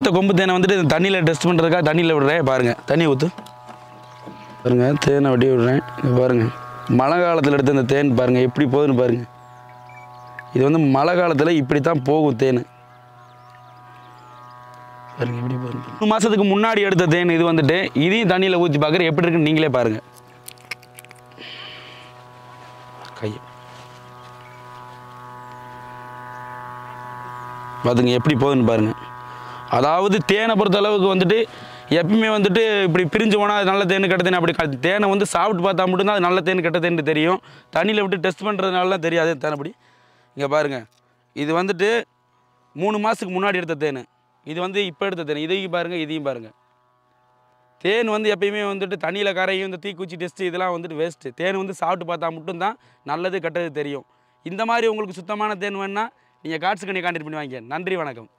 எடுத்த கொம்பு தேனை வந்துட்டு இந்த தண்ணியில் டெஸ்ட் பண்ணுறதுக்காக தண்ணியில் விடுறேன் பாருங்கள் தண்ணி ஊற்று பாருங்க தேனை வட்டி விடுறேன் இங்க பாருங்க மழை காலத்தில் எடுத்த இந்த தேன் பாருங்க எப்படி போகுதுன்னு பாருங்க இது வந்து மழை காலத்தில் இப்படி தான் போகும் தேன் பாருங்க எப்படி பாருங்க மூணு மாதத்துக்கு முன்னாடி எடுத்த தேன் இது வந்துட்டு இதையும் தண்ணியில் ஊற்றி பார்க்குற எப்படி இருக்குன்னு நீங்களே பாருங்க கையை பார்த்துங்க எப்படி போகுதுன்னு பாருங்க அதாவது தேனை பொறுத்த அளவுக்கு வந்துட்டு எப்பயுமே வந்துட்டு இப்படி பிரிஞ்சு போனால் அது நல்ல தேன் கெட்ட தேன் அப்படி க- தேனை வந்து சாப்பிட்டு பார்த்தா மட்டும்தான் அது நல்ல தேன் கெட்ட தேன் தெரியும் தண்ணியில் விட்டு டெஸ்ட் பண்ணுறதுனாலாம் தெரியாது தேன் அப்படி இங்கே பாருங்கள் இது வந்துட்டு மூணு மாதத்துக்கு முன்னாடி எடுத்த தேன் இது வந்து இப்போ எடுத்த தேன் இதையும் பாருங்கள் இதையும் பாருங்கள் தேன் வந்து எப்பயுமே வந்துட்டு தண்ணியில் கரையும் இந்த தீக்குச்சி டெஸ்ட்டு இதெல்லாம் வந்துட்டு வேஸ்ட்டு தேன் வந்து சாப்பிட்டு பார்த்தா மட்டும்தான் நல்லது கெட்டது தெரியும் இந்த மாதிரி உங்களுக்கு சுத்தமான தேன் வேணுன்னா நீங்கள் காட்ஸுக்கு நீங்கள் கான்டாக்ட் பண்ணி வாங்கிக்க நன்றி வணக்கம்